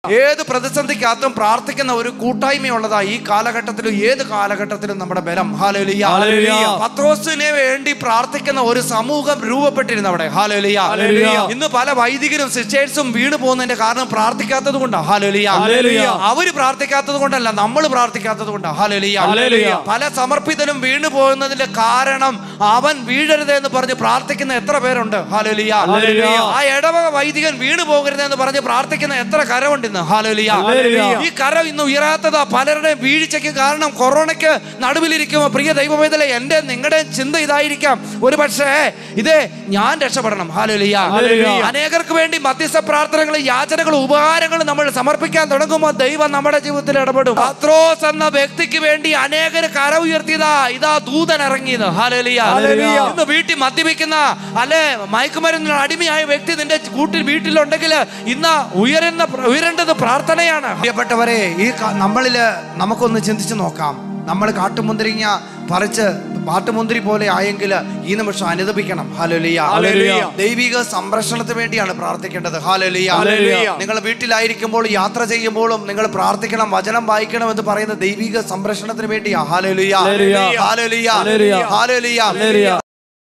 ഏത് പ്രതിസന്ധിക്കകത്തും പ്രാർത്ഥിക്കുന്ന ഒരു കൂട്ടായ്മയുള്ളതാ ഈ കാലഘട്ടത്തിലും ഏത് കാലഘട്ടത്തിലും നമ്മുടെ ബലം ഹാലോലിയ ഹല്ലേലൂയ. പത്രോസിനെ വേണ്ടി പ്രാർത്ഥിക്കുന്ന ഒരു സമൂഹം രൂപപ്പെട്ടിരുന്നു അവിടെ ഹാലോലിയ ഹല്ലേലൂയ. ഇന്ന് പല വൈദികരും സിസ്റ്റേഴ്സും വീണ് പോകുന്നതിന്റെ കാരണം പ്രാർത്ഥിക്കാത്തത് കൊണ്ടാ ഹാലോലിയ ഹല്ലേലൂയ. അവര് പ്രാർത്ഥിക്കാത്തത് കൊണ്ടല്ല നമ്മൾ പ്രാർത്ഥിക്കാത്തത് കൊണ്ടാ ഹാലോലിയ ഹല്ലേലൂയ. പല സമർപ്പിതരും വീണു പോകുന്നതിന്റെ കാരണം അവൻ വീഴരുത് എന്ന് പറഞ്ഞ് പ്രാർത്ഥിക്കുന്ന എത്ര പേരുണ്ട് ഹാലോലിയ ഹല്ലേലൂയ. ആ ഇടവക വൈദികൻ വീണു പോകരുത് എന്ന് പറഞ്ഞ് പ്രാർത്ഥിക്കുന്ന എത്ര കരമുണ്ട് ഇന്ന് ഹാലോലിയ ഹല്ലേലൂയ. ഈ കരം ഇന്ന് ഉയരാത്തതാ പലരുടെയും വീഴ്ചയ്ക്ക് കാരണം കൊറോണയ്ക്ക് നടുവിലിരിക്കുമ്പോൾ പ്രിയ ദൈവവേദല എന്റെ നിങ്ങളുടെ ചിന്ത ഇതായിരിക്കാം ഒരു പക്ഷേ ഇതേ ഞാൻ രക്ഷപ്പെടണം ഹാലോലിയ ഹല്ലേലൂയ. അനേകർക്ക് വേണ്ടി മധ്യസ്ഥ പ്രാർത്ഥനകളും യാചനകളും ഉപകാരങ്ങളും നമ്മൾ സമർപ്പിക്കാൻ തുടങ്ങുമ്പോൾ ദൈവം നമ്മുടെ ജീവിതത്തിൽ ഇടപെടും പത്രോസ് എന്ന വ്യക്തിക്ക് വേണ്ടി അനേകര് കര ഉയർത്തിയതാ ഇതാ ദൂതൻ ഇറങ്ങിയത് ഹാലേലിയ ഹല്ലേലൂയ. ഇന്ന് വീട്ടിൽ മദ്യപിക്കുന്ന അല്ലെ മയക്കുമരുന്നിന് അടിമയായ വ്യക്തി നിന്റെ കൂട്ടിൽ വീട്ടിലുണ്ടെങ്കിൽ ഇന്ന് ഉയരുന്ന ഉയരേണ്ടത് പ്രാർത്ഥനയാണ് പ്രിയപ്പെട്ടവരെ ഈ ക- നമ്മളില് നമുക്കൊന്ന് ചിന്തിച്ചു നോക്കാം നമ്മൾ കാട്ടുമുന്തിരിങ്ങ പറിച്ച് പാട്ടുമുന്തിരി പോലെ ആയെങ്കിൽ ഈ നിമിഷം അനുദപിക്കണം ഹാലോലിയ ഹല്ലേലൂയ. ദൈവിക സംരക്ഷണത്തിന് വേണ്ടിയാണ് പ്രാർത്ഥിക്കേണ്ടത് ഹാലോലിയ ഹല്ലേലൂയ. നിങ്ങൾ വീട്ടിലായിരിക്കുമ്പോൾ യാത്ര ചെയ്യുമ്പോഴും നിങ്ങൾ പ്രാർത്ഥിക്കണം വചനം വായിക്കണം എന്ന് പറയുന്ന ദൈവിക സംരക്ഷണത്തിന് വേണ്ടിയാ ഹാലോലിയ ഹല്ലേലൂയ. ഹാലോലിയ ഹല്ലേലൂയ. ഹാലോലിയ ഹല്ലേലൂയ.